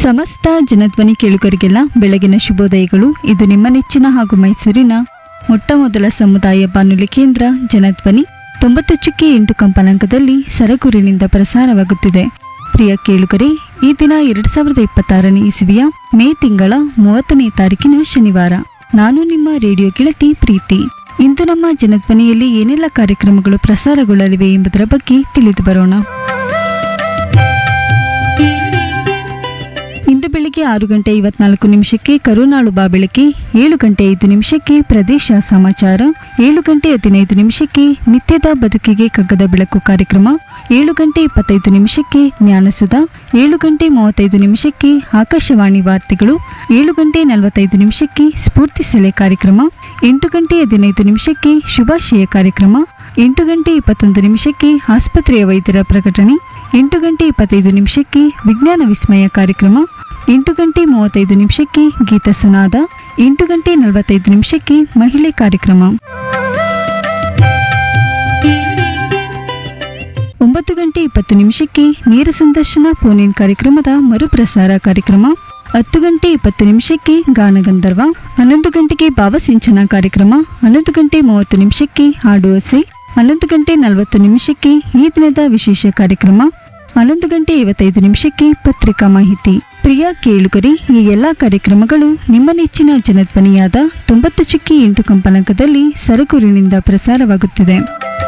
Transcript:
ಸಮಸ್ತ ಜನಧ್ವನಿ ಕೇಳುಗರಿಗೆಲ್ಲ ಬೆಳಗಿನ ಶುಭೋದಯಗಳು ಇದು ನಿಮ್ಮ ನೆಚ್ಚಿನ ಹಾಗೂ ಮೈಸೂರಿನ ಮೊಟ್ಟ ಮೊದಲ ಸಮುದಾಯ ಬಾನುಲಿ ಕೇಂದ್ರ ಜನಧ್ವನಿ ತೊಂಬತ್ತು ಚುಕ್ಕಿ ಎಂಟು ಕಂಪನಾಂಕದಲ್ಲಿ ಸರಗೂರಿನಿಂದ ಪ್ರಸಾರವಾಗುತ್ತಿದೆ ಪ್ರಿಯ ಕೇಳುಗರೆ ಈ ದಿನ ಎರಡ್ ಸಾವಿರದ ಇಪ್ಪತ್ತಾರನೇ ಇಸವಿಯ ಮೇ ತಿಂಗಳ ಮೂವತ್ತನೇ ತಾರೀಕಿನ ಶನಿವಾರ ನಾನು ನಿಮ್ಮ ರೇಡಿಯೋ ಗೆಳತಿ ಪ್ರೀತಿ ಇಂದು ನಮ್ಮ ಜನಧ್ವನಿಯಲ್ಲಿ ಏನೆಲ್ಲ ಕಾರ್ಯಕ್ರಮಗಳು ಪ್ರಸಾರಗೊಳ್ಳಲಿವೆ ಎಂಬುದರ ಬಗ್ಗೆ ತಿಳಿದು ಬರೋಣ ಇಂದು ಬೆಳಿಗ್ಗೆ ಆರು ಗಂಟೆ ಐವತ್ನಾಲ್ಕು ನಿಮಿಷಕ್ಕೆ ಕರುನಾಳು ಬಾಬೆಳಕೆ ಏಳು ಗಂಟೆ ಐದು ನಿಮಿಷಕ್ಕೆ ಪ್ರದೇಶ ಸಮಾಚಾರ ಏಳು ಗಂಟೆ ಹದಿನೈದು ನಿಮಿಷಕ್ಕೆ ನಿತ್ಯದ ಬದುಕಿಗೆ ಕಗ್ಗದ ಬೆಳಕು ಕಾರ್ಯಕ್ರಮ ಏಳು ಗಂಟೆ ಇಪ್ಪತ್ತೈದು ನಿಮಿಷಕ್ಕೆ ಜ್ಞಾನಸುಧ ಏಳು ಗಂಟೆ ಮೂವತ್ತೈದು ನಿಮಿಷಕ್ಕೆ ಆಕಾಶವಾಣಿ ವಾರ್ತೆಗಳು ಏಳು ಗಂಟೆ ನಲವತ್ತೈದು ನಿಮಿಷಕ್ಕೆ ಸ್ಫೂರ್ತಿ ಸೆಲೆ ಕಾರ್ಯಕ್ರಮ ಎಂಟು ಗಂಟೆ ಹದಿನೈದು ನಿಮಿಷಕ್ಕೆ ಶುಭಾಶಯ ಕಾರ್ಯಕ್ರಮ ಎಂಟು ಗಂಟೆ ಇಪ್ಪತ್ತೊಂದು ನಿಮಿಷಕ್ಕೆ ಆಸ್ಪತ್ರೆಯ ವೈದ್ಯರ ಪ್ರಕಟಣೆ ಎಂಟು ಗಂಟೆ ಇಪ್ಪತ್ತೈದು ನಿಮಿಷಕ್ಕೆ ವಿಜ್ಞಾನ ವಿಸ್ಮಯ ಕಾರ್ಯಕ್ರಮ ಎಂಟು ಗಂಟೆ ಮೂವತ್ತೈದು ನಿಮಿಷಕ್ಕೆ ಗೀತ ಸುನಾದ ಎಂಟು ಗಂಟೆ ನಲವತ್ತೈದು ನಿಮಿಷಕ್ಕೆ ಮಹಿಳೆ ಕಾರ್ಯಕ್ರಮ ಒಂಬತ್ತು ಗಂಟೆ ಇಪ್ಪತ್ತು ನಿಮಿಷಕ್ಕೆ ನೇರ ಸಂದರ್ಶನ ಫೋನ್ ಇನ್ ಕಾರ್ಯಕ್ರಮದ ಮರುಪ್ರಸಾರ ಕಾರ್ಯಕ್ರಮ ಹತ್ತು ಗಂಟೆ ಇಪ್ಪತ್ತು ನಿಮಿಷಕ್ಕೆ ಗಾನಗಂಧರ್ವ ಹನ್ನೊಂದು ಗಂಟೆಗೆ ಭಾವಸಿಂಚನ ಕಾರ್ಯಕ್ರಮ ಹನ್ನೊಂದು ಗಂಟೆ ಮೂವತ್ತು ನಿಮಿಷಕ್ಕೆ ಹಾಡು ಹಸೆ ಹನ್ನೊಂದು ಗಂಟೆ ನಲವತ್ತು ನಿಮಿಷಕ್ಕೆ ಈ ದಿನದ ವಿಶೇಷ ಕಾರ್ಯಕ್ರಮ ಹನ್ನೊಂದು ಗಂಟೆ ಐವತ್ತೈದು ನಿಮಿಷಕ್ಕೆ ಪತ್ರಿಕಾ ಮಾಹಿತಿ ಪ್ರಿಯ ಕೇಳುಗರಿ ಈ ಎಲ್ಲ ಕಾರ್ಯಕ್ರಮಗಳು ನಿಮ್ಮ ನೆಚ್ಚಿನ ಜನಧ್ವನಿಯಾದ ತೊಂಬತ್ತು ಚುಕ್ಕಿ ಎಂಟು ಕಂಪನಾಂಕದಲ್ಲಿ ಸರಗೂರಿನಿಂದ ಪ್ರಸಾರವಾಗುತ್ತಿದೆ